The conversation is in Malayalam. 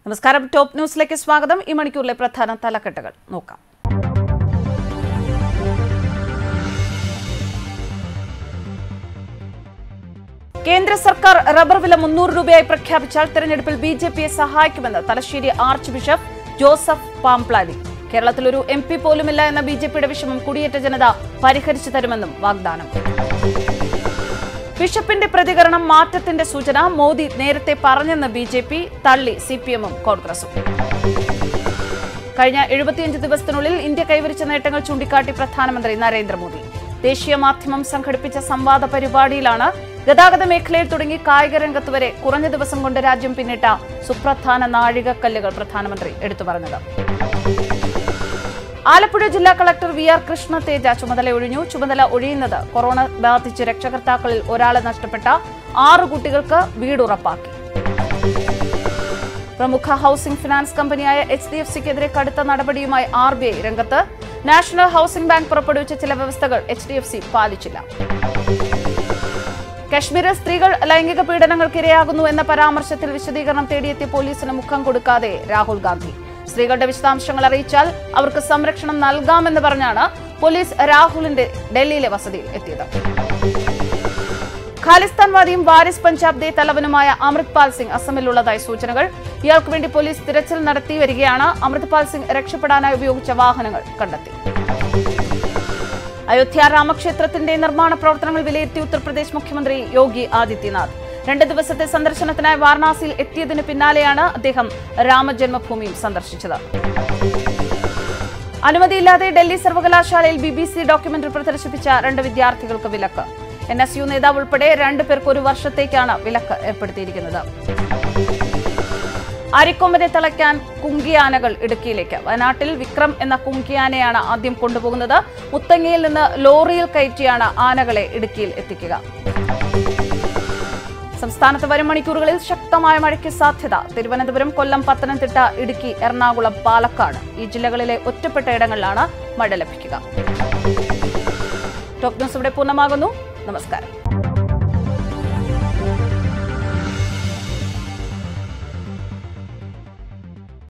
നമസ്കാരം ടോപ്പ് ന്യൂസിലേക്ക് സ്വാഗതം ഈ മണിക്കൂറിലെ പ്രധാന തലക്കെട്ടുകൾ നോക്കാം കേന്ദ്ര സർക്കാർ റബ്ബർ വില മുന്നൂറ് രൂപയായി പ്രഖ്യാപിച്ചാൽ തെരഞ്ഞെടുപ്പിൽ ബി ജെ പിയെ സഹായിക്കുമെന്ന് Thalassery archbishop Joseph Pamplany കേരളത്തിൽ ഒരു എം പി പോലുമില്ല എന്ന ബി ജെ പിയുടെ വിഷമം കുടിയേറ്റ ജനത പരിഹരിച്ചു തരുമെന്നും വാഗ്ദാനം ബിഷപ്പിന്റെ പ്രതികരണം മാറ്റത്തിന്റെ സൂചന മോദി നേരത്തെ പറഞ്ഞെന്ന് ബി ജെ പി തള്ളി സി പി എമ്മും കോൺഗ്രസും കഴിഞ്ഞ എഴുപത്തിയഞ്ച് ദിവസത്തിനുള്ളിൽ ഇന്ത്യ കൈവരിച്ച നേട്ടങ്ങൾ ചൂണ്ടിക്കാട്ടി പ്രധാനമന്ത്രി നരേന്ദ്രമോദി ദേശീയ മാധ്യമം സംഘടിപ്പിച്ച സംവാദ പരിപാടിയിലാണ് ഗതാഗത മേഖലയിൽ തുടങ്ങി കായിക രംഗത്ത് വരെ കുറഞ്ഞ ദിവസം കൊണ്ട് രാജ്യം പിന്നിട്ട സുപ്രധാന നാഴികക്കല്ലുകൾ പ്രധാനമന്ത്രി എടുത്തു പറഞ്ഞത് ആലപ്പുഴ ജില്ലാ collector V R Krishna Teja ചുമതല ഒഴിഞ്ഞു ചുമതല ഒഴിയുന്നത് കൊറോണ ബാധിച്ച് രക്ഷകർത്താക്കളിൽ ഒരാളെ നഷ്ടപ്പെട്ട ആറ് കുട്ടികൾക്ക് വീട് ഉറപ്പാക്കി പ്രമുഖ ഹൌസിംഗ് ഫിനാൻസ് കമ്പനിയായ എച്ച് ഡി എഫ് സിക്കെതിരെ കടുത്ത നടപടിയുമായി ആർ ബി ഐ രംഗത്ത് നാഷണൽ ഹൌസിംഗ് ബാങ്ക് പുറപ്പെടുവിച്ച ചില വ്യവസ്ഥകൾ എച്ച് ഡി എഫ് സി പാലിച്ചില്ല കശ്മീരിൽ സ്ത്രീകൾ ലൈംഗിക പീഡനങ്ങൾക്ക് ഇരയാകുന്നു എന്ന പരാമർശത്തിൽ വിശദീകരണം തേടിയെത്തിയ പോലീസിന് മുഖം കൊടുക്കാതെ രാഹുൽ ഗാന്ധി സ്ത്രീകളുടെ വിശദാംശങ്ങൾ അറിയിച്ചാൽ അവർക്ക് സംരക്ഷണം നൽകാമെന്ന് പറഞ്ഞാണ് പോലീസ് രാഹുലിന്റെ ഡൽഹിയിലെ വസതിയിൽ എത്തിയത് ഖാലിസ്ഥാൻവാദിയും വാരിസ് പഞ്ചാബ് ദേ തലവനുമായ അമൃത് പാൽ സിംഗ് അസമിലുള്ളതായി സൂചനകൾ ഇയാൾക്ക് വേണ്ടി പോലീസ് തിരച്ചിൽ നടത്തി വരികയാണ് അമൃത് പാൽ സിംഗ് രക്ഷപ്പെടാനായി ഉപയോഗിച്ച വാഹനങ്ങൾ കണ്ടെത്തി അയോധ്യ രാമക്ഷേത്രത്തിന്റെ നിർമ്മാണ പ്രവർത്തനങ്ങൾ വിലയിരുത്തി ഉത്തർപ്രദേശ് മുഖ്യമന്ത്രി യോഗി ആദിത്യനാഥ് രണ്ട് ദിവസത്തെ സന്ദർശനത്തിനായി വാരണാസിയിൽ എത്തിയതിന് പിന്നാലെയാണ് അദ്ദേഹം രാമജന്മഭൂമിയും സന്ദർശിച്ചത് അനുമതിയില്ലാതെ ഡൽഹി സർവകലാശാലയിൽ ബി ബി സി ഡോക്യുമെന്ററി പ്രദർശിപ്പിച്ച രണ്ട് വിദ്യാർത്ഥികൾക്ക് വിലക്ക് എൻ എസ് യു നേതാവ് ഉൾപ്പെടെ രണ്ടു പേർക്ക് ഒരു വർഷത്തേക്കാണ് വിലക്ക് ഏർപ്പെടുത്തിയിരിക്കുന്നത് അരിക്കൊമ്പനെ തളയ്ക്കാൻ കുങ്കിയാനകൾ ഇടുക്കിയിലേക്ക് വയനാട്ടിൽ വിക്രം എന്ന കുങ്കിയാനയാണ് ആദ്യം കൊണ്ടുപോകുന്നത് മുത്തങ്ങയിൽ നിന്ന് ലോറിയിൽ കയറ്റിയാണ് ആനകളെ ഇടുക്കിയിൽ എത്തിക്കുക സംസ്ഥാനത്ത് വരും മണിക്കൂറുകളിൽ ശക്തമായ മഴയ്ക്ക് സാധ്യത തിരുവനന്തപുരം കൊല്ലം പത്തനംതിട്ട ഇടുക്കി എറണാകുളം പാലക്കാട് ഈ ജില്ലകളിലെ ഒറ്റപ്പെട്ട ഇടങ്ങളിലാണ് മഴ ലഭിക്കുക ടോപ്പ് ന്യൂസ് ഇവിടെ പൂർണ്ണമാകുന്നു നമസ്കാരം